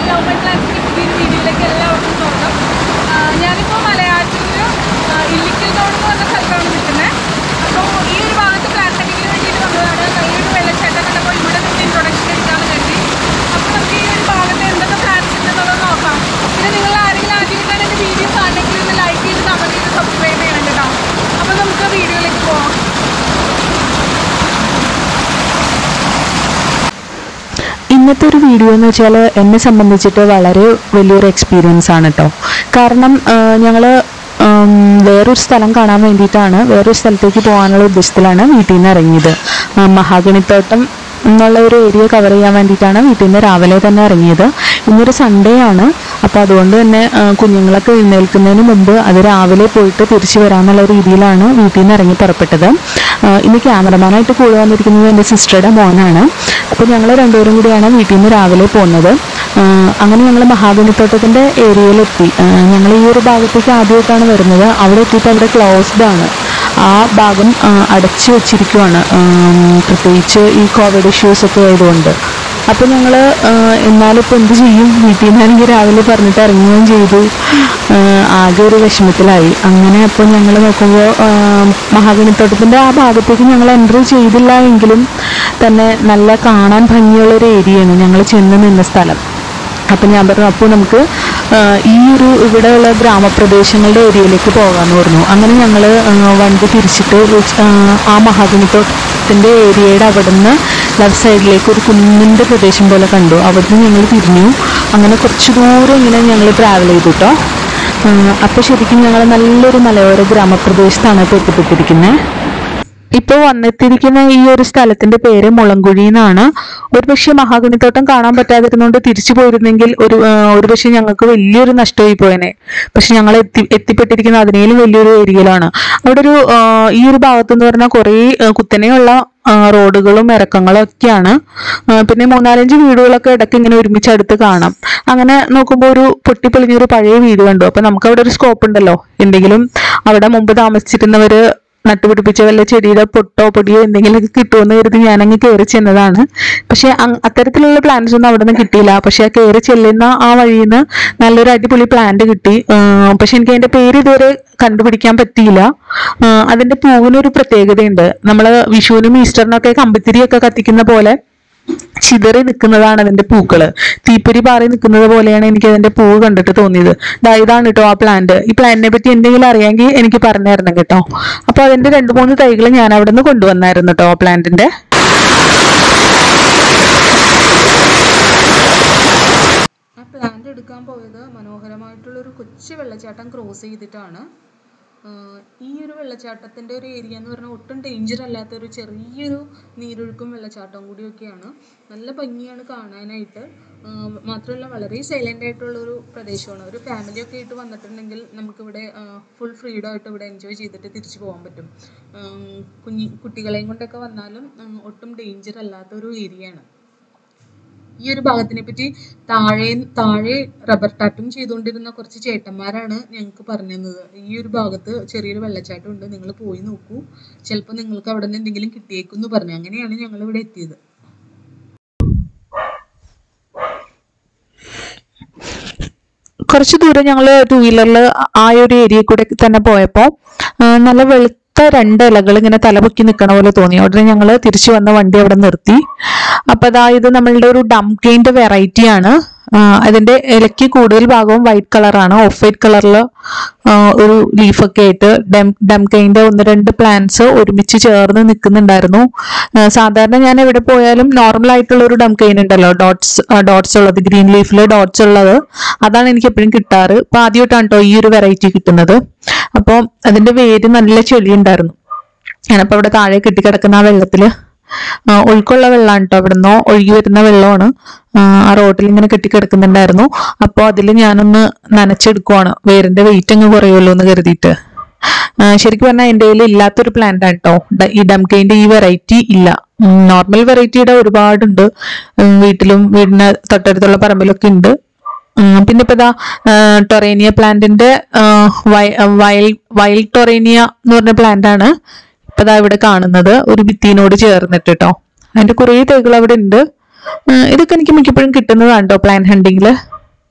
love my പ്ലാന്റ്സിൻ്റെ പുതിയൊരു വീഡിയോയിലേക്ക് എല്ലാവർക്കും സ്വാഗതം ആ, ഞാനിപ്പോൾ മലയാറ്റൂർ ഇല്ലിക്കൽ തോട് എന്ന് പറഞ്ഞ സ്ഥലത്താണ് നിൽക്കുന്നത് അപ്പോൾ ഈ ഒരു ഭാഗത്ത് പ്ലാന്റ് ടെക്കിങ്ങിന് വേണ്ടിയിട്ട് വന്നതാണ് നല്ലൊരു വെള്ളച്ചാട്ടം കണ്ടപ്പോൾ ഇവിടെ നിന്ന് ഇൻട്രൊഡക്ഷൻ എടുക്കാമെന്ന് കരുതി അപ്പോൾ നമുക്ക് ഈ ഒരു ഭാഗത്ത് എന്തൊക്കെ പ്ലാന്റ്സ് ഉണ്ടെന്നുള്ളത് നോക്കാം പിന്നെ നിങ്ങൾ ആരെങ്കിലും ആദ്യമായിട്ടാണ് എൻ്റെ വീഡിയോ കാണണമെങ്കിൽ ഒന്ന് ലൈക്ക് ചെയ്ത് കമൻറ്റ് ചെയ്ത് സബ്സ്ക്രൈബ് ചെയ്യണം കേട്ടോ അപ്പോൾ നമുക്ക് വീഡിയോയിലേക്ക് പോകാം ഇന്നത്തെ ഒരു വീഡിയോ എന്ന് വെച്ചാൽ എന്നെ സംബന്ധിച്ചിട്ട് വളരെ വലിയൊരു എക്സ്പീരിയൻസ് ആണ് കേട്ടോ കാരണം ഞങ്ങൾ വേറൊരു സ്ഥലം കാണാൻ വേണ്ടിയിട്ടാണ് വേറൊരു സ്ഥലത്തേക്ക് പോകാനുള്ള ഉദ്ദേശത്തിലാണ് വീട്ടിൽ നിന്ന് ഇറങ്ങിയത് ആ, മഹാഗണിത്തോട്ടം എന്നുള്ള ഒരു ഏരിയ കവർ ചെയ്യാൻ വേണ്ടിയിട്ടാണ് വീട്ടിൽ നിന്ന് രാവിലെ തന്നെ ഇറങ്ങിയത് ഇന്നൊരു സൺഡേ ആണ് അപ്പോൾ അതുകൊണ്ട് തന്നെ ആ, കുഞ്ഞുങ്ങളൊക്കെ എഴുന്നേൽക്കുന്നതിന് മുമ്പ് അത് രാവിലെ പോയിട്ട് തിരിച്ചു വരാമെന്നുള്ള രീതിയിലാണ് വീട്ടിൽ നിന്ന് ഇറങ്ങി പുറപ്പെട്ടത് ആ, ഇന്ന് ക്യാമറമാനായിട്ട് കൂടെ വന്നിരിക്കുന്നത് എൻ്റെ സിസ്റ്ററുടെ മോനാണ് അപ്പോൾ ഞങ്ങൾ രണ്ടുപേരും കൂടിയാണ് വീട്ടിൽ നിന്ന് രാവിലെ പോകുന്നത് ആ, അങ്ങനെ ഞങ്ങൾ മഹാഗണിത്തോട്ടത്തിൻ്റെ ഏരിയയിലെത്തി ഞങ്ങൾ ഈ ഒരു ഭാഗത്തേക്ക് ആദ്യമായിട്ടാണ് വരുന്നത് അവിടെ എത്തിയിട്ട് അവിടെ ക്ലോസ്ഡ് ആണ് ആ ഭാഗം ആ, അടച്ചു വെച്ചിരിക്കുവാണ് ആം, പ്രത്യേകിച്ച് ഈ കോവിഡ് ഇഷ്യൂസ് ഒക്കെ ആയതുകൊണ്ട് അപ്പോൾ ഞങ്ങൾ എന്നാലിപ്പോൾ എന്ത് ചെയ്യും വീട്ടിൽ നിന്നാണെങ്കിൽ രാവിലെ പറഞ്ഞിട്ട് ഇറങ്ങുകയും ചെയ്തു ആ, ആകെ ഒരു വിഷമത്തിലായി അങ്ങനെ അപ്പോൾ ഞങ്ങൾ നോക്കുമ്പോൾ മഹാഗണിത്തോട്ടത്തിൻ്റെ ആ ഭാഗത്തേക്ക് ഞങ്ങൾ എൻട്രി ചെയ്തില്ല എങ്കിലും തന്നെ നല്ല കാണാൻ ഭംഗിയുള്ള ഒരു ഏരിയയാണ് ഞങ്ങൾ ചെന്ന് നിന്ന സ്ഥലം അപ്പം ഞാൻ പറഞ്ഞു അപ്പോൾ നമുക്ക് ആ, ഈ ഒരു ഇവിടെയുള്ള ഗ്രാമപ്രദേശങ്ങളുടെ ഏരിയയിലേക്ക് പോകാമെന്ന് പറഞ്ഞു അങ്ങനെ ഞങ്ങൾ വണ്ടി തിരിച്ചിട്ട് ഉച്ച്- ആ, ആ മഹാഗണിത്തോട്ടത്തിൻ്റെ ഏരിയയുടെ അവിടെ നിന്ന് ലെഫ്റ്റ് സൈഡിലേക്ക് ഒരു കുന്നിൻ്റെ പ്രദേശം പോലെ കണ്ടു അവിടുന്ന് ഞങ്ങൾ തിരിഞ്ഞു അങ്ങനെ കുറച്ച് ദൂരം ഇങ്ങനെ ഞങ്ങൾ ട്രാവൽ ചെയ്തു കേട്ടോ അപ്പോൾ ശരിക്കും ഞങ്ങൾ നല്ലൊരു മലയോര ഗ്രാമപ്രദേശത്താണ് ഇപ്പോൾ എത്തിപ്പെട്ടിരിക്കുന്നത് ഇപ്പോൾ വന്നെത്തിയിരിക്കുന്ന ഈ ഒരു സ്ഥലത്തിന്റെ പേര് മുളങ്കുഴി എന്നാണ് ഒരു പക്ഷേ മഹാഗണിത്തോട്ടം കാണാൻ പറ്റാതിരുന്നുകൊണ്ട് തിരിച്ചു പോയിരുന്നെങ്കിൽ ഒരു ആ, ഒരു പക്ഷേ ഞങ്ങൾക്ക് വലിയൊരു നഷ്ടമായി പോയേനെ പക്ഷെ ഞങ്ങൾ എത്തി എത്തിപ്പെട്ടിരിക്കുന്ന അതിനേലും വലിയൊരു ഏരിയയിലാണ് അവിടെ ഒരു ആ, ഈ ഒരു ഭാഗത്തെന്ന് പറഞ്ഞാൽ കുറേ ആ, കുത്തനെയുള്ള ആ, റോഡുകളും ഇറക്കങ്ങളും ഒക്കെയാണ് ആ, പിന്നെ മൂന്നാലഞ്ച് വീടുകളൊക്കെ ഇടയ്ക്ക് ഇങ്ങനെ ഒരുമിച്ച് അടുത്ത് കാണാം അങ്ങനെ നോക്കുമ്പോൾ ഒരു പൊട്ടിപ്പൊളിഞ്ഞൊരു പഴയ വീട് കണ്ടു അപ്പൊ നമുക്ക് അവിടെ ഒരു സ്കോപ്പ് ഉണ്ടല്ലോ എന്തെങ്കിലും അവിടെ മുമ്പ് താമസിച്ചിരുന്നവര് നട്ടുപിടിപ്പിച്ച വല്ല ചെടിയുടെ പൊട്ടോ പൊടിയോ എന്തെങ്കിലുമൊക്കെ കിട്ടുമെന്ന് കരുതി ഞാനങ്ങ് കയറി ചെന്നതാണ് പക്ഷെ അങ് അത്തരത്തിലുള്ള പ്ലാന്റ്സ് ഒന്നും അവിടെ നിന്ന് കിട്ടിയില്ല പക്ഷെ ആ കയറി ചെല്ലുന്ന ആ വഴിയിൽ നിന്ന് നല്ലൊരു അടിപൊളി പ്ലാന്റ് കിട്ടി ആ, പക്ഷെ എനിക്ക് അതിന്റെ പേര് ഇതുവരെ കണ്ടുപിടിക്കാൻ പറ്റിയില്ല ആ, അതിന്റെ പൂവിനൊരു പ്രത്യേകതയുണ്ട് നമ്മൾ വിഷുവിനും ഈസ്റ്ററിനൊക്കെ കമ്പിത്തിരിയൊക്കെ കത്തിക്കുന്ന പോലെ ചിതറി നിൽക്കുന്നതാണ് അതിന്റെ പൂക്കള് തീപ്പൊരി പാറി നിൽക്കുന്നത് പോലെയാണ് എനിക്ക് അതിന്റെ പൂവ് കണ്ടിട്ട് തോന്നിയത് ദാ ഇതാണ് കേട്ടോ ആ പ്ലാന്റ് ഈ പ്ലാന്റിനെ പറ്റി എന്തെങ്കിലും അറിയാമെങ്കിൽ എനിക്ക് പറഞ്ഞു തരണം കേട്ടോ അപ്പൊ അതിന്റെ രണ്ട് മൂന്ന് തൈകൾ ഞാൻ അവിടെ നിന്ന് കൊണ്ടുവന്നായിരുന്നു കേട്ടോ ആ പ്ലാന്റിന്റെ ആ പ്ലാന്റ് എടുക്കാൻ പോയത് മനോഹരമായിട്ടുള്ളൊരു കൊച്ചു വെള്ളച്ചാട്ടം ക്രോസ് ചെയ്തിട്ടാണ് ആഹ് ഈ ഒരു വെള്ളച്ചാട്ടത്തിൻ്റെ ഒരു ഏരിയ എന്ന് പറഞ്ഞാൽ ഒട്ടും ഡേഞ്ചർ അല്ലാത്ത ഒരു ചെറിയൊരു നീരൊഴുക്കും വെള്ളച്ചാട്ടവും കൂടിയൊക്കെയാണ് നല്ല ഭംഗിയാണ് കാണാനായിട്ട് ആഹ് മാത്രമല്ല വളരെ സൈലൻ്റ് ആയിട്ടുള്ള ഒരു പ്രദേശമാണ് ഒരു ഫാമിലി ഒക്കെ ആയിട്ട് വന്നിട്ടുണ്ടെങ്കിൽ നമുക്കിവിടെ ഫുൾ ഫ്രീഡം ആയിട്ട് ഇവിടെ എൻജോയ് ചെയ്തിട്ട് തിരിച്ചു പോകാൻ പറ്റും ആഹ് കുഞ്ഞി കുട്ടികളെയും കൊണ്ടൊക്കെ വന്നാലും ആഹ് ഒട്ടും ഡേഞ്ചർ അല്ലാത്ത ഒരു ഏരിയയാണ് ഈ ഒരു ഭാഗത്തിനെ പറ്റി താഴെ താഴെ റബ്ബർ ടാപ്പിംഗ് ചെയ്തുകൊണ്ടിരുന്ന കുറച്ച് ചേട്ടന്മാരാണ് ഞങ്ങൾക്ക് പറഞ്ഞു തന്നത് ഈ ഒരു ഭാഗത്ത് ചെറിയൊരു വെള്ളച്ചാട്ടം ഉണ്ട് നിങ്ങൾ പോയി നോക്കൂ ചിലപ്പോൾ നിങ്ങൾക്ക് അവിടെ നിന്ന് എന്തെങ്കിലും കിട്ടിയേക്കും എന്ന് പറഞ്ഞു അങ്ങനെയാണ് ഞങ്ങൾ ഇവിടെ എത്തിയത് കുറച്ച് ദൂരം ഞങ്ങൾ ടൂ വീലറിൽ ആ ഒരു ഏരിയ കൂടെ തന്നെ പോയപ്പോൾ നല്ല വെളുത്ത രണ്ട് ഇലകൾ ഇങ്ങനെ തലപൊക്കി നിൽക്കണ പോലെ തോന്നി ഉടനെ ഞങ്ങൾ തിരിച്ചു വന്ന വണ്ടി അവിടെ നിർത്തി അപ്പൊ അതായത് നമ്മളുടെ ഒരു ഡംകെയിന്റെ വെറൈറ്റി ആണ് ആ, അതിന്റെ ഇലയ്ക്ക് കൂടുതൽ ഭാഗവും വൈറ്റ് കളറാണ് ഓഫ് വൈറ്റ് കളറിൽ ഒരു ലീഫൊക്കെ ആയിട്ട് ഡം ഡംകെയിന്റെ ഒന്ന് രണ്ട് പ്ലാന്റ്സ് ഒരുമിച്ച് ചേർന്ന് നിൽക്കുന്നുണ്ടായിരുന്നു ആ, സാധാരണ ഞാൻ എവിടെ പോയാലും നോർമൽ ആയിട്ടുള്ള ഒരു ഡംകെയിൻ ഉണ്ടല്ലോ ഡോട്ട്സ് ഡോട്ട്സ് ഉള്ളത് ഗ്രീൻ ലീഫിൽ ഡോട്ട്സ് ഉള്ളത് അതാണ് എനിക്ക് എപ്പോഴും കിട്ടാറ് അപ്പൊ ആദ്യമായിട്ടാണ് കേട്ടോ ഈ ഒരു വെറൈറ്റി കിട്ടുന്നത് അപ്പോൾ അതിന്റെ വേര് നല്ല ചെളി ഉണ്ടായിരുന്നു ഞാനപ്പോൾ അവിടെ താഴെ കെട്ടിക്കിടക്കുന്ന ആ വെള്ളത്തില് ആ, ഒഴുക്കുള്ള വെള്ളമാണ് കേട്ടോ അവിടെ നിന്നോ ഒഴുകി വരുന്ന വെള്ളമാണ് ആ, ആ റോഡിൽ ഇങ്ങനെ കെട്ടിക്കിടക്കുന്നുണ്ടായിരുന്നു അപ്പോൾ അതിൽ ഞാനൊന്ന് നനച്ചെടുക്കുവാണ് വേരിന്റെ വെയിറ്റ് അങ്ങ് കുറയുമല്ലോ എന്ന് കരുതിയിട്ട് ആ, ശരിക്കും പറഞ്ഞാൽ എൻ്റെ കയ്യിൽ ഇല്ലാത്തൊരു പ്ലാന്റ് ആണ് കേട്ടോ ഡ- ഈ ഡംകെയിന്റെ ഈ വെറൈറ്റി ഇല്ല നോർമൽ വെറൈറ്റിയുടെ ഒരുപാടുണ്ട് ഉം, വീട്ടിലും വീടിന് തൊട്ടടുത്തുള്ള പറമ്പിലൊക്കെ ഉണ്ട് ഉം, പിന്നെ ഇപ്പൊ ഇതാ ടൊറേനിയ പ്ലാന്റിന്റെ വയൽ വയൽ ടൊറേനിയ എന്ന് പറഞ്ഞ പ്ലാന്റ് ആണ് ഇപ്പൊ ദാ ഇവിടെ കാണുന്നത് ഒരു ഭിത്തിനോട് ചേർന്നിട്ട് കേട്ടോ അതിന്റെ കുറേ തൈകൾ അവിടെ ഉണ്ട് ഉം, ഇതൊക്കെ എനിക്ക് മിക്കപ്പോഴും കിട്ടുന്നതാണ് കേട്ടോ പ്ലാന്റ് ഹണ്ടിങ്ങിൽ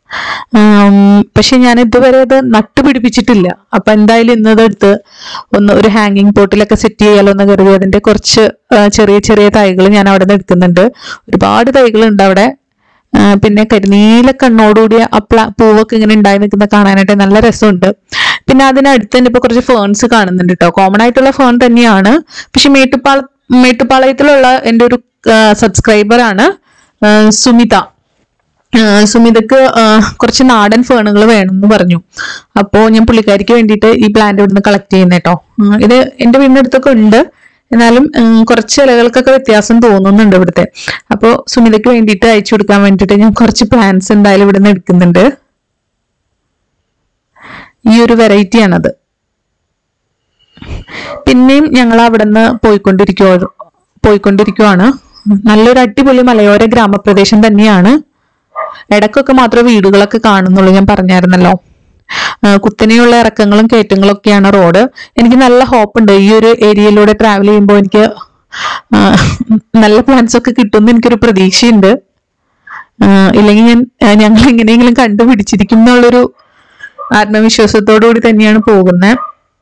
ആം, പക്ഷെ ഞാൻ ഇതുവരെ അത് നട്ടുപിടിപ്പിച്ചിട്ടില്ല അപ്പൊ എന്തായാലും ഇന്നതെടുത്ത് ഒന്ന് ഒരു ഹാങ്ങിങ് പോട്ടിലൊക്കെ സെറ്റ് ചെയ്യാലോ എന്ന് കരുതി അതിന്റെ കുറച്ച് ആ, ചെറിയ ചെറിയ തൈകൾ ഞാൻ അവിടെ നിന്ന് എടുക്കുന്നുണ്ട് ഒരുപാട് തൈകളുണ്ട് അവിടെ ആ, പിന്നെ കരിനീല കണ്ണോടുകൂടിയ ആ പ്ല- പൂവൊക്കെ ഇങ്ങനെ ഉണ്ടായി നിൽക്കുന്ന കാണാനായിട്ട് നല്ല രസമുണ്ട് പിന്നെ അതിനടുത്ത് തന്നെ ഇപ്പൊ കുറച്ച് ഫേൺസ് കാണുന്നുണ്ട് കേട്ടോ കോമൺ ആയിട്ടുള്ള ഫേൺ തന്നെയാണ് പക്ഷെ മേട്ടുപ്പാള മേട്ടുപ്പാളയത്തിലുള്ള എൻ്റെ ഒരു സബ്സ്ക്രൈബർ ആണ് ആ, സുമിത ആ, സുമിതക്ക് ആ, കുറച്ച് നാടൻ ഫേണുകൾ വേണമെന്ന് പറഞ്ഞു അപ്പോൾ ഞാൻ പുള്ളിക്കാരിക്ക് വേണ്ടിയിട്ട് ഈ പ്ലാന്റ് ഇവിടുന്ന് കളക്ട് ചെയ്യുന്ന കേട്ടോ ആ, ഇത് എൻ്റെ വീടിനടുത്തൊക്കെ ഉണ്ട് എന്നാലും ഉം, കുറച്ച് ഇലകൾക്കൊക്കെ വ്യത്യാസം തോന്നുന്നുണ്ട് ഇവിടുത്തെ അപ്പോൾ സുമിതയ്ക്ക് വേണ്ടിയിട്ട് അയച്ചു കൊടുക്കാൻ വേണ്ടിയിട്ട് ഞാൻ കുറച്ച് പ്ലാന്റ്സ് എന്തായാലും ഇവിടുന്ന് എടുക്കുന്നുണ്ട് ഈ ഒരു വെറൈറ്റി ആണത് പിന്നെയും ഞങ്ങൾ അവിടെ നിന്ന് പോയിക്കൊണ്ടിരിക്കുവോ പോയിക്കൊണ്ടിരിക്കുവാണ് നല്ലൊരു അടിപൊളി മലയോര ഗ്രാമപ്രദേശം തന്നെയാണ് ഇടയ്ക്കൊക്കെ മാത്രമേ വീടുകളൊക്കെ കാണുന്നുള്ളൂ ഞാൻ പറഞ്ഞായിരുന്നല്ലോ ആ, കുത്തനെയുള്ള ഇറക്കങ്ങളും കയറ്റങ്ങളും ഒക്കെയാണ് റോഡ് എനിക്ക് നല്ല ഹോപ്പ് ഉണ്ട് ഈ ഒരു ഏരിയയിലൂടെ ട്രാവൽ ചെയ്യുമ്പോൾ എനിക്ക് ആ, നല്ല പ്ലാൻസ് ഒക്കെ കിട്ടുമെന്ന് എനിക്കൊരു പ്രതീക്ഷയുണ്ട് ആ, ഇല്ലെങ്കിൽ ഞാൻ ആ, ഞങ്ങൾ എങ്ങനെയെങ്കിലും കണ്ടുപിടിച്ചിരിക്കും എന്നുള്ളൊരു ആത്മവിശ്വാസത്തോടു കൂടി തന്നെയാണ് പോകുന്നത്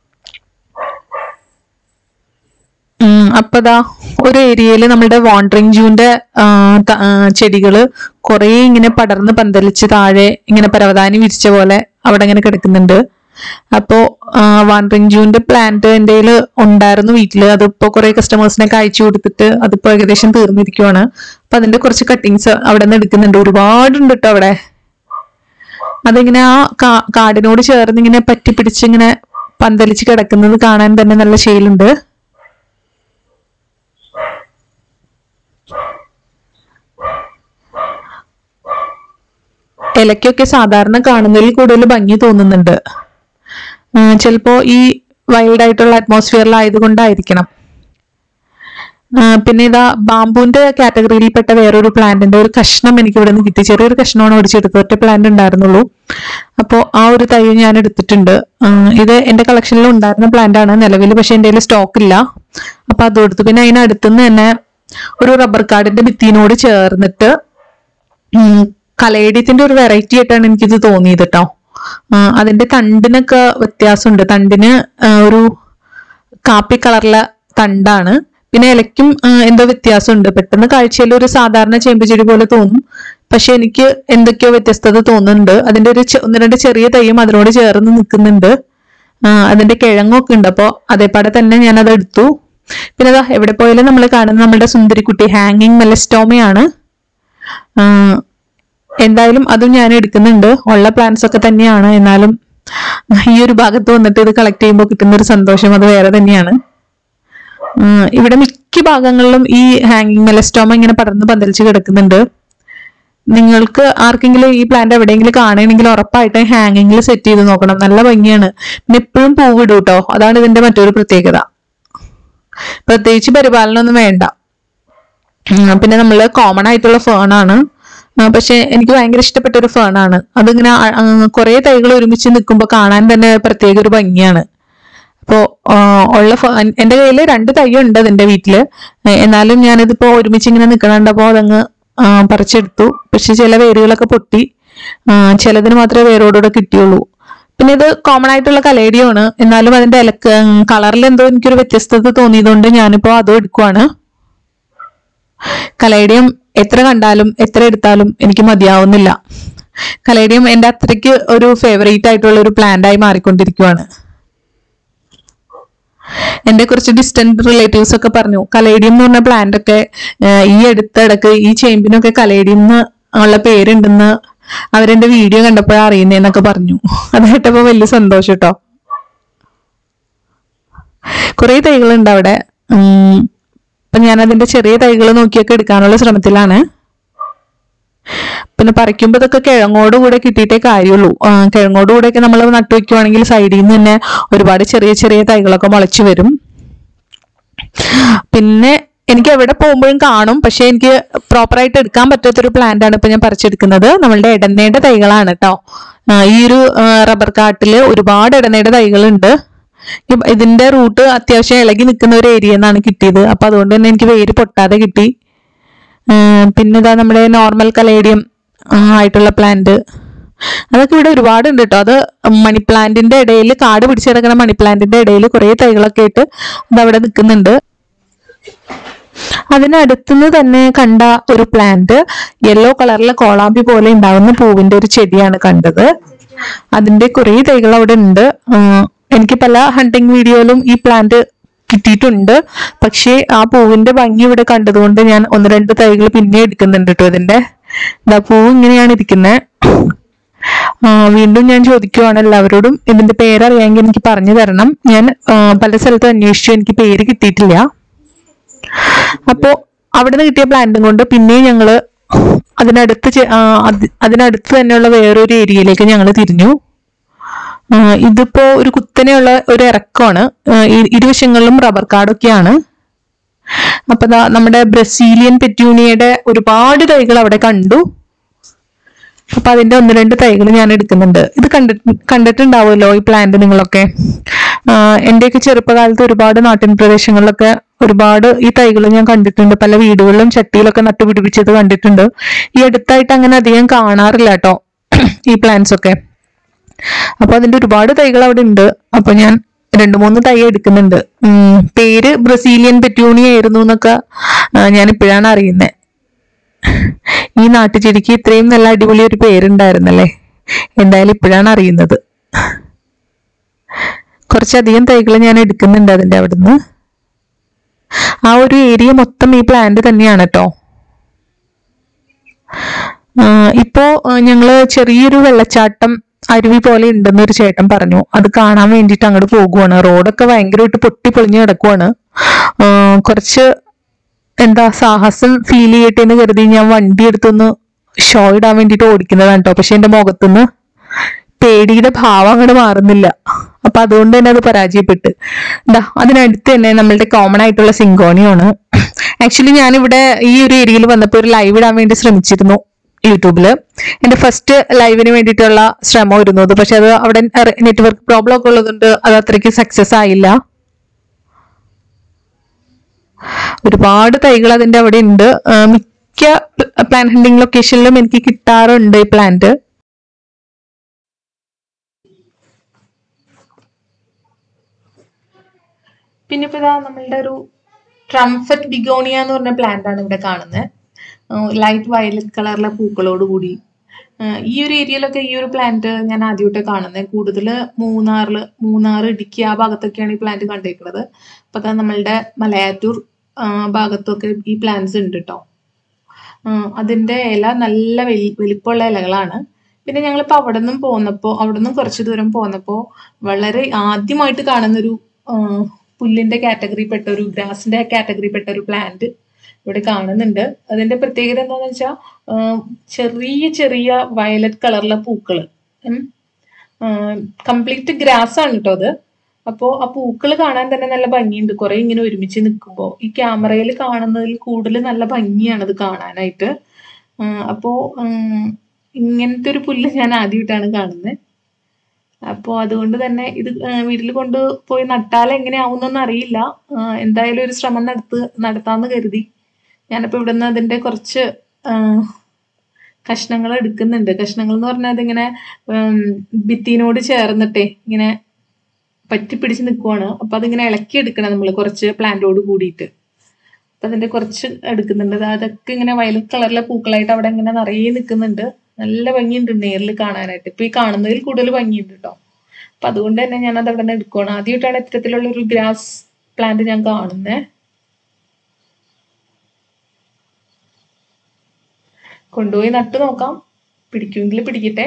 ഉം, അപ്പതാ ഒരു ഏരിയയിൽ നമ്മുടെ വാണ്ടറിങ് ജൂന്റെ ആ, ത- ആ, ചെടികള് കുറേ ഇങ്ങനെ പടർന്ന് പന്തലിച്ച് താഴെ ഇങ്ങനെ പരവതാനി വിരിച്ച പോലെ അവിടെ ഇങ്ങനെ കിടക്കുന്നുണ്ട് അപ്പോ വാണ്ടറിങ് ജൂന്റെ പ്ലാന്റ് എൻ്റെ കയ്യില് ഉണ്ടായിരുന്നു വീട്ടില് അതിപ്പോ കുറെ കസ്റ്റമേഴ്സിനൊക്കെ അയച്ചു കൊടുത്തിട്ട് അതിപ്പോ ഏകദേശം തീർന്നിരിക്കുവാണ് അപ്പൊ അതിന്റെ കുറച്ച് കട്ടിങ്സ് അവിടെ നിന്ന് എടുക്കുന്നുണ്ട് ഒരുപാടുണ്ട് കേട്ടോ അവിടെ അതിങ്ങനെ ആ കാ- കാടിനോട് ചേർന്ന് ഇങ്ങനെ പറ്റി പിടിച്ച് ഇങ്ങനെ പന്തലിച്ച് കിടക്കുന്നത് കാണാൻ തന്നെ നല്ല ശീലുണ്ട് ഇലയ്ക്കൊക്കെ സാധാരണ കാണുന്നതിൽ കൂടുതൽ ഭംഗി തോന്നുന്നുണ്ട് ഉം, ചിലപ്പോ ഈ വൈൽഡ് ആയിട്ടുള്ള അറ്റ്മോസ്ഫിയറിലായതുകൊണ്ടായിരിക്കണം ആ, പിന്നെ ഇതാ ബാമ്പുവിന്റെ കാറ്റഗറിയിൽപ്പെട്ട വേറൊരു പ്ലാന്റിന്റെ ഒരു കഷ്ണം എനിക്ക് ഇവിടെ നിന്ന് കിട്ടി ചെറിയൊരു കഷ്ണമാണ് ഒടിച്ചെടുത്തത് ഒറ്റ പ്ലാന്റ് ഉണ്ടായിരുന്നുള്ളൂ അപ്പോൾ ആ ഒരു തൈ ഞാൻ എടുത്തിട്ടുണ്ട് ആ, ഇത് എന്റെ കളക്ഷനിൽ ഉണ്ടായിരുന്ന പ്ലാന്റ് ആണ് നിലവിൽ പക്ഷെ എന്റെ കയ്യിൽ സ്റ്റോക്ക് ഇല്ല അപ്പൊ അത് എടുത്തു പിന്നെ അതിനടുത്തുനിന്ന് തന്നെ ഒരു റബ്ബർ കാർഡിന്റെ ഭിത്തിനോട് ചേർന്നിട്ട് ഉം, കലേഡിയത്തിന്റെ ഒരു വെറൈറ്റി ആയിട്ടാണ് എനിക്കിത് തോന്നിയത് കേട്ടോ ആ, അതിന്റെ തണ്ടിനൊക്കെ വ്യത്യാസമുണ്ട് തണ്ടിന് ആ, ഒരു കാപ്പി കളറിലെ തണ്ടാണ് പിന്നെ ഇലയ്ക്കും ആ, എന്തോ വ്യത്യാസമുണ്ട് പെട്ടെന്ന് കാഴ്ചയിൽ ഒരു സാധാരണ ചേമ്പ് ചെടി പോലെ തോന്നും പക്ഷെ എനിക്ക് എന്തൊക്കെയോ വ്യത്യസ്തത തോന്നുന്നുണ്ട് അതിന്റെ ഒരു ചെ- ഒന്ന് രണ്ട് ചെറിയ തൈയും അതിനോട് ചേർന്ന് നിൽക്കുന്നുണ്ട് ആ, അതിന്റെ കിഴങ്ങൊക്കെ ഉണ്ട് അപ്പോൾ അതേപാടെ തന്നെ ഞാൻ അത് എടുത്തു പിന്നെ അതാ എവിടെ പോയാലും നമ്മൾ കാണുന്ന നമ്മുടെ സുന്ദരിക്കുട്ടി ഹാങ്ങിങ് മെലസ്റ്റോമയാണ് ആ, എന്തായാലും അതും ഞാൻ എടുക്കുന്നുണ്ട് ഉള്ള പ്ലാൻസ് ഒക്കെ തന്നെയാണ് എന്നാലും ഈ ഒരു ഭാഗത്ത് വന്നിട്ട് ഇത് കളക്ട് ചെയ്യുമ്പോൾ കിട്ടുന്ന ഒരു സന്തോഷം അത് വേറെ തന്നെയാണ് ഉം, ഇവിടെ മിക്ക ഭാഗങ്ങളിലും ഈ ഹാങ്ങിങ് മെലസ്റ്റോമ ഇങ്ങനെ പടർന്ന് പന്തലിച്ച് കിടക്കുന്നുണ്ട് നിങ്ങൾക്ക് ആർക്കെങ്കിലും ഈ പ്ലാന്റ് എവിടെയെങ്കിലും കാണുകയാണെങ്കിൽ ഉറപ്പായിട്ടും ഹാങ്ങിങ്ങിൽ സെറ്റ് ചെയ്ത് നോക്കണം നല്ല ഭംഗിയാണ് പിന്നെ എപ്പോഴും പൂവിടും കേട്ടോ അതാണ് ഇതിന്റെ മറ്റൊരു പ്രത്യേകത പ്രത്യേകിച്ച് പരിപാലനമൊന്നും വേണ്ട ഉം, പിന്നെ നമ്മൾ കോമൺ ആയിട്ടുള്ള ഫേണാണ് പക്ഷെ എനിക്ക് ഭയങ്കര ഇഷ്ടപ്പെട്ട ഒരു ഫേണാണ് അതിങ്ങനെ കുറെ തൈകൾ ഒരുമിച്ച് നിൽക്കുമ്പോൾ കാണാൻ തന്നെ പ്രത്യേക ഒരു ഭംഗിയാണ് അപ്പോ ആ, ഉള്ള ഫ- എന്റെ കയ്യിൽ രണ്ട് തൈ ഉണ്ട് അതിന്റെ വീട്ടില് ഏ, എന്നാലും ഞാനിതിപ്പോ ഒരുമിച്ച് ഇങ്ങനെ നിൽക്കണുണ്ടപ്പോ അതങ്ങ് ആ, പറിച്ചെടുത്തു പക്ഷെ ചില വേരുകളൊക്കെ പൊട്ടി ആ, ചിലതിന് മാത്രമേ വേരോടുകൂടെ കിട്ടിയുള്ളൂ പിന്നെ ഇത് കോമൺ ആയിട്ടുള്ള കലേഡിയമാണ് എന്നാലും അതിന്റെ ഇലക്ക് കളറിൽ എന്തോ എനിക്കൊരു വ്യത്യസ്തത തോന്നിയതുകൊണ്ട് ഞാനിപ്പോ അതും എടുക്കുവാണ് കലേഡിയം എത്ര കണ്ടാലും എത്ര എടുത്താലും എനിക്ക് മതിയാവുന്നില്ല കലേഡിയം എന്റെ അത്രയ്ക്ക് ഒരു ഫേവറേറ്റ് ആയിട്ടുള്ള ഒരു പ്ലാന്റ് ആയി മാറിക്കൊണ്ടിരിക്കുവാണ് എന്റെ കുറച്ച് ഡിസ്റ്റന്റ് റിലേറ്റീവ്സ് ഒക്കെ പറഞ്ഞു കലേഡിയം എന്ന് പറഞ്ഞ പ്ലാന്റ് ഒക്കെ ഏഹ്, ഈ അടുത്തിടക്ക് ഈ ചേമ്പിനൊക്കെ കലേഡിയം എന്ന് ഉള്ള പേരുണ്ടെന്ന് അവരെന്റെ വീഡിയോ കണ്ടപ്പോഴാണ് അറിയുന്നതെന്നൊക്കെ പറഞ്ഞു അത് കേട്ടപ്പോ വലിയ സന്തോഷം കേട്ടോ കുറെ തൈകളുണ്ട് അവിടെ ഉം, അപ്പൊ ഞാൻ അതിന്റെ ചെറിയ തൈകൾ നോക്കിയൊക്കെ എടുക്കാനുള്ള ശ്രമത്തിലാണ് പിന്നെ പറിക്കുമ്പോൾ ഇതൊക്കെ കിഴങ്ങോട് കൂടെ കിട്ടിയിട്ടേ കാര്യമുള്ളൂ ആ, കിഴങ്ങോട് കൂടെയൊക്കെ നമ്മൾ നട്ടു വെക്കുവാണെങ്കിൽ സൈഡിൽ നിന്ന് തന്നെ ഒരുപാട് ചെറിയ ചെറിയ തൈകളൊക്കെ മുളച്ചു വരും പിന്നെ എനിക്ക് എവിടെ പോകുമ്പോഴും കാണും പക്ഷെ എനിക്ക് പ്രോപ്പറായിട്ട് എടുക്കാൻ പറ്റാത്തൊരു പ്ലാന്റ് ആണ് ഇപ്പൊ ഞാൻ പറിച്ചെടുക്കുന്നത് നമ്മളുടെ ഇടനയുടെ തൈകളാണ് കേട്ടോ ഈ ഒരു ആ, റബ്ബർ കാട്ടില് ഒരുപാട് ഇടനയുടെ തൈകളുണ്ട് ഇ- ഇതിന്റെ റൂട്ട് അത്യാവശ്യം ഇളകി നിൽക്കുന്ന ഒരു ഏരിയ നിന്നാണ് കിട്ടിയത് അപ്പൊ അതുകൊണ്ട് തന്നെ എനിക്ക് വേര് പൊട്ടാതെ കിട്ടി ആ, പിന്നെ ഇതാ നമ്മുടെ നോർമൽ കലേഡിയം ആയിട്ടുള്ള പ്ലാന്റ് അതൊക്കെ ഇവിടെ ഒരുപാട് ഉണ്ട് കേട്ടോ അത് മണി പ്ലാന്റിന്റെ ഇടയിൽ കാട് പിടിച്ച് കിടക്കുന്ന മണി പ്ലാന്റിന്റെ ഇടയിൽ കുറേ തൈകളൊക്കെ ആയിട്ട് അത് അവിടെ നിൽക്കുന്നുണ്ട് അതിനടുത്തുനിന്ന് തന്നെ കണ്ട ഒരു പ്ലാന്റ് യെല്ലോ കളറിലെ കോളാമ്പി പോലെ ഉണ്ടാകുന്ന പൂവിന്റെ ഒരു ചെടിയാണ് കണ്ടത് അതിന്റെ കുറേ തൈകൾ അവിടെ ഉണ്ട് ഉം, എനിക്ക് പല ഹണ്ടിങ് വീഡിയോയിലും ഈ പ്ലാന്റ് കിട്ടിയിട്ടുണ്ട് പക്ഷേ ആ പൂവിന്റെ ഭംഗി ഇവിടെ കണ്ടതുകൊണ്ട് ഞാൻ ഒന്ന് രണ്ട് തൈകൾ പിന്നെ എടുക്കുന്നുണ്ട് കേട്ടോ ഇതിന്റെ ഇതാ പൂവ് ഇങ്ങനെയാണ് ഇരിക്കുന്നത് വീണ്ടും ഞാൻ ചോദിക്കുവാണ് എല്ലാവരോടും ഇതിന്റെ പേരറിയാമെങ്കിൽ എനിക്ക് പറഞ്ഞു തരണം ഞാൻ ആ, പല സ്ഥലത്തും അന്വേഷിച്ചു എനിക്ക് പേര് കിട്ടിയിട്ടില്ല അപ്പോ അവിടെ നിന്ന് കിട്ടിയ പ്ലാന്റും കൊണ്ട് പിന്നെ ഞങ്ങള് അതിനടുത്ത് ചെ- ആ, അത് അതിനടുത്ത് തന്നെയുള്ള വേറൊരു ഏരിയയിലേക്ക് ഞങ്ങൾ തിരിഞ്ഞു ആ, ഇതിപ്പോ ഒരു കുത്തനെയുള്ള ഒരു ഇറക്കമാണ് ആ, ഇ- ഇരുവശങ്ങളിലും റബ്ബർ കാടൊക്കെയാണ് അപ്പൊ ദാ നമ്മുടെ ബ്രസീലിയൻ പെറ്റ്യൂണിയയുടെ ഒരുപാട് തൈകൾ അവിടെ കണ്ടു അപ്പൊ അതിന്റെ ഒന്ന് രണ്ട് തൈകൾ ഞാൻ എടുക്കുന്നുണ്ട് ഇത് കണ്ടിട്ട് കണ്ടിട്ടുണ്ടാവുമല്ലോ ഈ പ്ലാന്റ് നിങ്ങളൊക്കെ ആഹ് എന്റെയൊക്കെ ചെറുപ്പകാലത്ത് ഒരുപാട് നാട്ടിൻ പ്രദേശങ്ങളിലൊക്കെ ഒരുപാട് ഈ തൈകൾ ഞാൻ കണ്ടിട്ടുണ്ട് പല വീടുകളിലും ചട്ടിയിലൊക്കെ നട്ടുപിടിപ്പിച്ചത് കണ്ടിട്ടുണ്ട് ഈ അടുത്തായിട്ട് അങ്ങനെ അധികം കാണാറില്ല കേട്ടോ ഈ പ്ലാന്റ്സ് ഒക്കെ അപ്പൊ അതിന്റെ ഒരുപാട് തൈകൾ അവിടെ ഉണ്ട് അപ്പൊ ഞാൻ രണ്ടു മൂന്ന് തൈ എടുക്കുന്നുണ്ട് ഉം, പേര് ബ്രസീലിയൻ പെറ്റ്യൂണി ആയിരുന്നു എന്നൊക്കെ ആ, ഞാൻ ഇപ്പോഴാണ് അറിയുന്നത് ഈ നാട്ടുചെടിക്ക് ഇത്രയും നല്ല അടിപൊളി ഒരു പേരുണ്ടായിരുന്നല്ലേ എന്തായാലും ഇപ്പോഴാണ് അറിയുന്നത് കുറച്ചധികം തൈകൾ ഞാൻ എടുക്കുന്നുണ്ട് അതിന്റെ അവിടുന്ന് ആ ഒരു ഏരിയ മൊത്തം ഈ പ്ലാന്റ് തന്നെയാണ് കേട്ടോ ഇപ്പോ ആ, ഞങ്ങള് ചെറിയൊരു വെള്ളച്ചാട്ടം അരുവി പോലെ ഉണ്ടെന്ന് ഒരു ചേട്ടൻ പറഞ്ഞു അത് കാണാൻ വേണ്ടിയിട്ട് അങ്ങോട്ട് പോകുവാണ് റോഡൊക്കെ ഭയങ്കരമായിട്ട് പൊട്ടി പൊളിഞ്ഞ് കിടക്കുവാണ് ആ, കുറച്ച് എന്താ സാഹസം ഫീൽ ചെയ്യട്ടെ എന്ന് കരുതി ഞാൻ വണ്ടി എടുത്തൊന്ന് ഷോ ഇടാൻ വേണ്ടിയിട്ട് ഓടിക്കുന്നതാണ് കേട്ടോ പക്ഷെ എന്റെ മുഖത്തുനിന്ന് പേടിയുടെ ഭാവം അങ്ങോട്ട് മാറുന്നില്ല അപ്പൊ അതുകൊണ്ട് തന്നെ അത് പരാജയപ്പെട്ട് എന്താ അതിനടുത്ത് തന്നെ നമ്മളുടെ കോമൺ ആയിട്ടുള്ള സിങ്കോണിയാണ് ആക്ച്വലി ഞാനിവിടെ ഈ ഒരു ഏരിയയിൽ വന്നപ്പോൾ ഒരു ലൈവ് ഇടാൻ വേണ്ടി ശ്രമിച്ചിരുന്നു യൂട്യൂബില് എന്റെ ഫസ്റ്റ് ലൈവിന് വേണ്ടിയിട്ടുള്ള ശ്രമമായിരുന്നു അത് പക്ഷെ അത് അവിടെ നെറ്റ്വർക്ക് പ്രോബ്ലം ഒക്കെ ഉള്ളതുകൊണ്ട് അത് അത്രയ്ക്ക് സക്സസ് ആയില്ല ഒരുപാട് തൈകൾ അതിന്റെ അവിടെ ഉണ്ട് ആ, മിക്ക പ്ലാൻ ഹണ്ടിങ് ലൊക്കേഷനിലും എനിക്ക് കിട്ടാറുണ്ട് ഈ പ്ലാന്റ് പിന്നെ ഇപ്പൊ ഇതാ നമ്മളുടെ ഒരു ട്രംഫറ്റ് ബിഗോണിയ എന്ന് പറഞ്ഞ പ്ലാന്റ് ആണ് ഇവിടെ കാണുന്നത് ലൈറ്റ് വയലറ്റ് കളറിലെ പൂക്കളോട് കൂടി ആ, ഈ ഒരു ഏരിയയിലൊക്കെ ഈ ഒരു പ്ലാന്റ് ഞാൻ ആദ്യമായിട്ട് കാണുന്നത് കൂടുതൽ മൂന്നാറിൽ മൂന്നാർ ഇടുക്കി ആ ഭാഗത്തൊക്കെയാണ് ഈ പ്ലാന്റ് കണ്ടേക്കുന്നത് അപ്പൊ അതാ നമ്മളുടെ മലയാറ്റൂർ ആ, ഭാഗത്തൊക്കെ ഈ പ്ലാന്റ്സ് ഉണ്ട് കേട്ടോ അതിന്റെ ഇല നല്ല വലി വലിപ്പമുള്ള ഇലകളാണ് പിന്നെ ഞങ്ങളിപ്പോൾ അവിടെ നിന്നും പോന്നപ്പോൾ അവിടെ നിന്നും കുറച്ച് ദൂരം പോന്നപ്പോൾ വളരെ ആദ്യമായിട്ട് കാണുന്നൊരു ആ, പുല്ലിന്റെ കാറ്റഗറിപ്പെട്ട ഒരു ഗ്രാസിന്റെ കാറ്റഗറിപ്പെട്ട ഒരു പ്ലാന്റ് ഇവിടെ കാണുന്നുണ്ട് അതിന്റെ പ്രത്യേകത എന്താണെന്ന് വെച്ചാൽ ചെറിയ ചെറിയ വയലറ്റ് കളറിലെ പൂക്കള് കംപ്ലീറ്റ് ഗ്രാസ് ആണ് കേട്ടോ അത് അപ്പോ ആ പൂക്കൾ കാണാൻ തന്നെ നല്ല ഭംഗിയുണ്ട് കുറെ ഇങ്ങനെ ഒരുമിച്ച് നിൽക്കുമ്പോൾ ഈ ക്യാമറയിൽ കാണുന്നതിൽ കൂടുതൽ നല്ല ഭംഗിയാണ് അത് കാണാനായിട്ട് ആ, അപ്പോ ഉം, ഇങ്ങനത്തെ ഒരു പുല്ല് ഞാൻ ആദ്യമായിട്ടാണ് കാണുന്നത് അപ്പോൾ അതുകൊണ്ട് തന്നെ ഇത് വീട്ടിൽ കൊണ്ട് പോയി നട്ടാൽ എങ്ങനെയാവുന്നൊന്നും അറിയില്ല ആ, എന്തായാലും ഒരു ശ്രമം നടത്ത് നടത്താന്ന് കരുതി ഞാനിപ്പോൾ ഇവിടുന്ന് അതിന്റെ കുറച്ച് കഷ്ണങ്ങൾ എടുക്കുന്നുണ്ട് കഷ്ണങ്ങൾ എന്ന് പറഞ്ഞാൽ അതിങ്ങനെ ഉം, ഭിത്തിനോട് ചേർന്നിട്ടേ ഇങ്ങനെ പറ്റിപ്പിടിച്ച് നിൽക്കുവാണ് അപ്പൊ അതിങ്ങനെ ഇളക്കി എടുക്കണം നമ്മൾ കുറച്ച് പ്ലാന്റോട് കൂടിയിട്ട് അപ്പൊ അതിന്റെ കുറച്ച് എടുക്കുന്നുണ്ട് അത് അതൊക്കെ ഇങ്ങനെ വയലറ്റ് കളറിലെ പൂക്കളായിട്ട് അവിടെ ഇങ്ങനെ നിറയെ നിൽക്കുന്നുണ്ട് നല്ല ഭംഗിയുണ്ട് നേരിൽ കാണാനായിട്ട് ഇപ്പൊ ഈ കാണുന്നതിൽ കൂടുതൽ ഭംഗിയുണ്ട് കേട്ടോ അപ്പൊ അതുകൊണ്ട് തന്നെ ഞാൻ അത് അവിടെ നിന്ന് എടുക്കുവാണ് ആദ്യമായിട്ടാണ് ഇത്തരത്തിലുള്ള ഒരു ഗ്രാസ് പ്ലാന്റ് ഞാൻ കാണുന്നത് കൊണ്ടുപോയി നട്ടു നോക്കാം പിടിക്കുമെങ്കിൽ പിടിക്കട്ടെ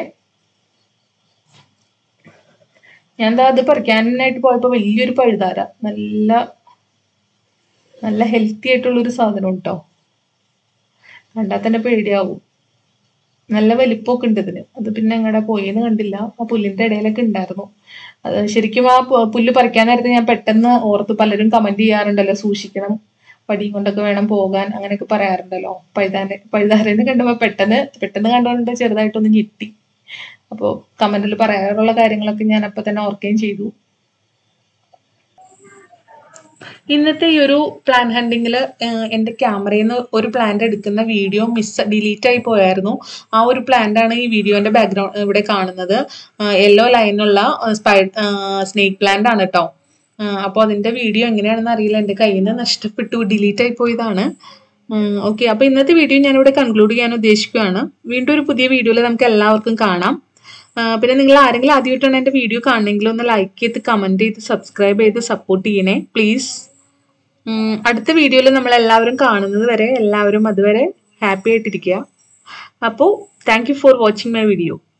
ഞാൻ ദാ അത് പറിക്കാനായിട്ട് പോയപ്പോ വലിയൊരു പഴുതാര നല്ല നല്ല ഹെൽത്തി ആയിട്ടുള്ള ഒരു സാധനം കേട്ടോ കണ്ടാൽ തന്നെ പേടിയാവും നല്ല വലിപ്പമൊക്കെ ഉണ്ട് ഇതിന് അത് പിന്നെ എങ്ങടെ പോയെന്ന് കണ്ടില്ല ആ പുല്ലിന്റെ ഇടയിലൊക്കെ ഉണ്ടായിരുന്നു അത് ശരിക്കും ആ പു- പുല്ല് പറിക്കാൻ നേരത്തെ ഞാൻ പെട്ടെന്ന് ഓർത്ത് പലരും കമന്റ് ചെയ്യാറുണ്ടല്ലോ സൂക്ഷിക്കണം വടിയും കൊണ്ടൊക്കെ വേണം പോകാൻ അങ്ങനെയൊക്കെ പറയാറുണ്ടല്ലോ പഴുതാനെ പഴുതാരനെ കണ്ടപ്പോ പെട്ടെന്ന് പെട്ടെന്ന് കണ്ടുകൊണ്ട് ചെറുതായിട്ടൊന്ന് ഞെട്ടി അപ്പോൾ കമന്റിൽ പറയാറുള്ള കാര്യങ്ങളൊക്കെ ഞാൻ അപ്പൊ തന്നെ ഓർക്കുകയും ചെയ്തു ഇന്നത്തെ ഈ ഒരു പ്ലാൻ ഹണ്ടിങ്ങിൽ എൻ്റെ ക്യാമറയിൽ നിന്ന് ഒരു പ്ലാന്റ് എടുക്കുന്ന വീഡിയോ മിസ് ഡിലീറ്റ് ആയി പോയായിരുന്നു ആ ഒരു പ്ലാന്റ് ആണ് ഈ വീഡിയോന്റെ ബാക്ക്ഗ്രൗണ്ട് ഇവിടെ കാണുന്നത് യെല്ലോ ലൈനുള്ള സ്പൈ സ്നേക്ക് പ്ലാന്റ് ആണ് കേട്ടോ അപ്പോൾ അതിൻ്റെ വീഡിയോ എങ്ങനെയാണെന്ന് അറിയില്ല എൻ്റെ കയ്യിൽ നിന്ന് നഷ്ടപ്പെട്ടു ഡിലീറ്റ് ആയി പോയതാണ് ഓക്കെ അപ്പോൾ ഇന്നത്തെ വീഡിയോ ഞാനിവിടെ കൺക്ലൂഡ് ചെയ്യാൻ ഉദ്ദേശിക്കുകയാണ് വീണ്ടും ഒരു പുതിയ വീഡിയോയിൽ നമുക്ക് എല്ലാവർക്കും കാണാം ആ, പിന്നെ നിങ്ങൾ ആരെങ്കിലും ആദ്യമായിട്ടാണ് എൻ്റെ വീഡിയോ കാണണമെങ്കിൽ ഒന്ന് ലൈക്ക് ചെയ്ത് കമൻറ്റ് ചെയ്ത് സബ്സ്ക്രൈബ് ചെയ്ത് സപ്പോർട്ട് ചെയ്യണേ പ്ലീസ് അടുത്ത വീഡിയോയിൽ നമ്മൾ എല്ലാവരും കാണുന്നത് വരെ എല്ലാവരും അതുവരെ ഹാപ്പി ആയിട്ടിരിക്കുക അപ്പോൾ thank you for watching my video